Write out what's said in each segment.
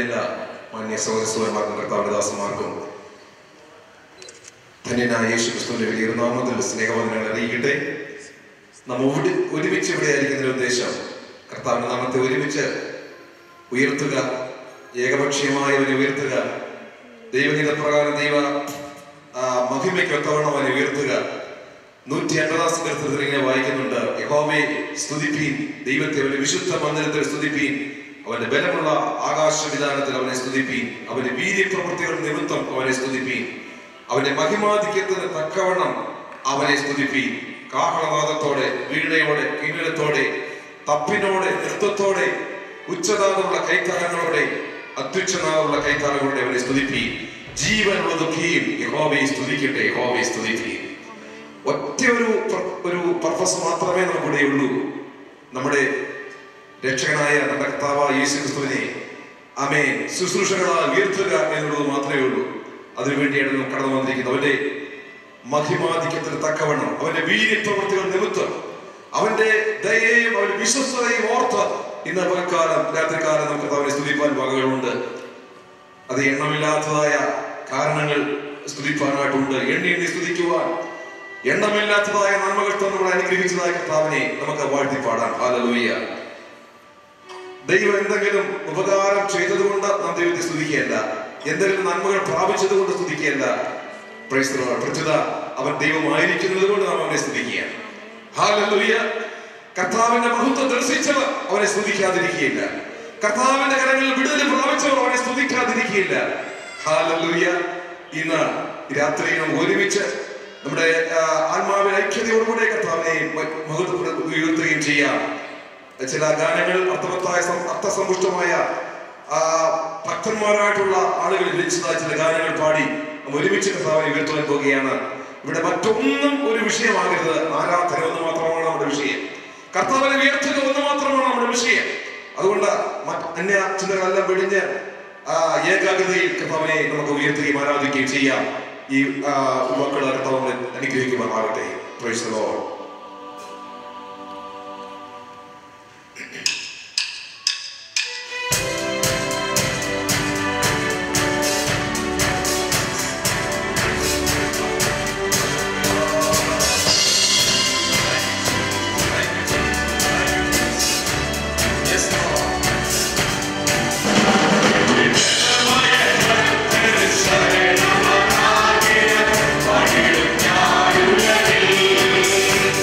എല്ലാ മാന്യ സഹോദരന്മാർക്കും കർത്താവിന്റെ ദാസന്മാർക്കും ധന്യനായ യേശു ക്രിസ്തുവിന്റെ വലിയ നാമത്തിൽ സ്നേഹവന്ദനങ്ങൾ അറിയിക്കട്ടെ നാം ഒരു ഒരുമിച്ച് ഇവിടെ ആയിരിക്കുന്നതിന്റെ ഉദ്ദേശം കർത്താവിന്റെ നാമത്തെ ഒരുമിച്ച് ഉയർത്തുക ഏകപക്ഷീയമായി അവനെ ഉയർത്തുക ദൈവഗീത പ്രകാരം ദൈവ ആ, മഹിമയ്ക്ക് ഒത്തവണ്ണം അവനെ ഉയർത്തുക നൂറ്റി അൻപതാം സങ്കീർത്തനത്തിൽ ഇങ്ങനെ വായിക്കുന്നുണ്ട് യഹോവേ സ്തുതിപ്പീൻ ദൈവത്തെ അവന്റെ വിശുദ്ധ മന്ദിരത്തിൽ സ്തുതിപ്പീൻ അവന്റെ ബലമുള്ള ആകാശ വിധാനത്തിൽ അവനെ സ്തുതിപ്പീൻ അവന്റെ വീര്യപ്രവൃത്തികൾ നിമിത്തം അവനെ സ്തുതിപ്പീൻ അവന്റെ മഹിമാധിക്യത്തിന് തക്കവണ്ണം അവനെ സ്തുതിപ്പീൻ കാഹളനാദത്തോടെ വീണയോടെ കിന്നരത്തോടെ തപ്പിനോടെ നൃത്തത്തോടെ ഉച്ചതാകുള്ള കൈത്താരങ്ങളോടെ അത്യുച്ചനാകുള്ള കൈത്താരങ്ങളോടെ അവനെ സ്തുതിപ്പീൻ ജീവനുള്ളതൊക്കെയും യഹോവയെ സ്തുതിക്കട്ടെ യഹോവയെ സ്തുതിപ്പീൻ ഒറ്റ ഒരു പ്ര- ഒരു പർപ്പസ് മാത്രമേ നമുക്കിവിടെ ഉള്ളൂ നമ്മുടെ രക്ഷകനായ നമ്മുടെ കർത്താവായ യേശു ക്രിസ്തുവിനെ അമേ ശുശ്രൂഷകളാൽ ഉയർത്തുക എന്നുള്ളത് മാത്രമേ ഉള്ളൂ അതിനുവേണ്ടിയാണ് നാം കടന്നു വന്നിരിക്കുന്നത് അവന്റെ മഹിമാധിക്യത്തിന് തക്കവണ്ണം അവന്റെ വീര്യപ്രവൃത്തികൾ നിമിത്തം അവന്റെ ദയയും അവന്റെ വിശ്വസ്തതയും ഓർത്ത് ഇന്ന് പകൽക്കാലം രാത്രികാലം നമുക്ക് അവനെ സ്തുതിപ്പാൻ വകകളുണ്ട് അത് എണ്ണമില്ലാത്തതായ കാരണങ്ങൾ സ്തുതിപ്പാനായിട്ടുണ്ട് എണ്ണി എണ്ണി സ്തുതിക്കുവാൻ എണ്ണമില്ലാത്തതായ നന്മകൾ തന്നുകൂടെ അനുഗ്രഹിച്ചതായ കർത്താവിനെ നമുക്ക് വാഴ്ത്തി പാടാം ഹാലലൂയ്യ ദൈവം എന്തെങ്കിലും ഉപകാരം ചെയ്തതുകൊണ്ട് നാം ദൈവത്തെ സ്തുതിക്കുകയല്ല എന്തെങ്കിലും നന്മകൾ പ്രാപിച്ചത് കൊണ്ട് സ്തുതിക്കുകയല്ല Praise the Lord. പ്രത്യുത അവൻ ദൈവമായിരിക്കുന്നത് കൊണ്ട് നാം അവനെ സ്തുതിക്കുകയാണ് ഹാലലൂയ്യ കർത്താവിന്റെ മഹത്വം ദർശിച്ചവർ അവനെ സ്തുതിക്കാതിരിക്കുകയില്ല കർത്താവിന്റെ കരങ്ങളിൽ വിടുതൽ പ്രാപിച്ചവർ അവനെ സ്തുതിക്കാതിരിക്കുകയില്ല ഹാലലൂയ്യ ഇന്ന് രാത്രി നാം ഒരുമിച്ച് നമ്മുടെ ആ, ആത്മാവിൽ ഐക്യതയോടുകൂടെ കർത്താവിനെ മ- മഹത്വപ്പെടു ഉയർത്തുകയും ചെയ്യാം ചില ഗാനങ്ങൾ അർത്ഥവത്തായ സം- അർത്ഥസമ്പുഷ്ടമായ ആ, ഭക്തന്മാരായിട്ടുള്ള ആളുകൾ രചിച്ചതായ ചില ഗാനങ്ങൾ പാടി നാം ഒരുമിച്ച് കർത്താവിനെ ഉയർത്തുവാൻ പോവുകയാണ് ഇവിടെ മറ്റൊന്നും ഒരു വിഷയമാകരുത് ആരാധന ഒന്ന് മാത്രമാണ് നമ്മുടെ വിഷയം കർത്താവിനെ ഉയർത്തുക ഒന്ന് മാത്രമാണ് നമ്മുടെ വിഷയം അതുകൊണ്ട് മറ്റ് അന്യ ചിന്തകളെല്ലാം വെടിഞ്ഞ് ആ ഏകാഗ്രതയിൽ കർത്താവിനെ നമുക്ക് ഉയർത്തുകയും ആരാധിക്കുകയും ചെയ്യാം ഈ ആ, വാക്കുകൾ കർത്താവിനെ അനുഗ്രഹിക്കുമാറാകട്ടെ praise the Lord Yes, Lord. ും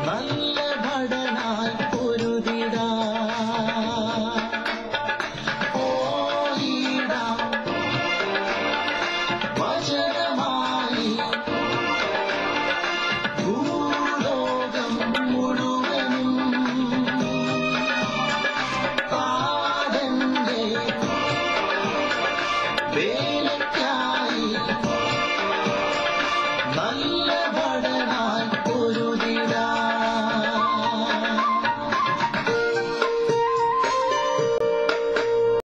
നല്ല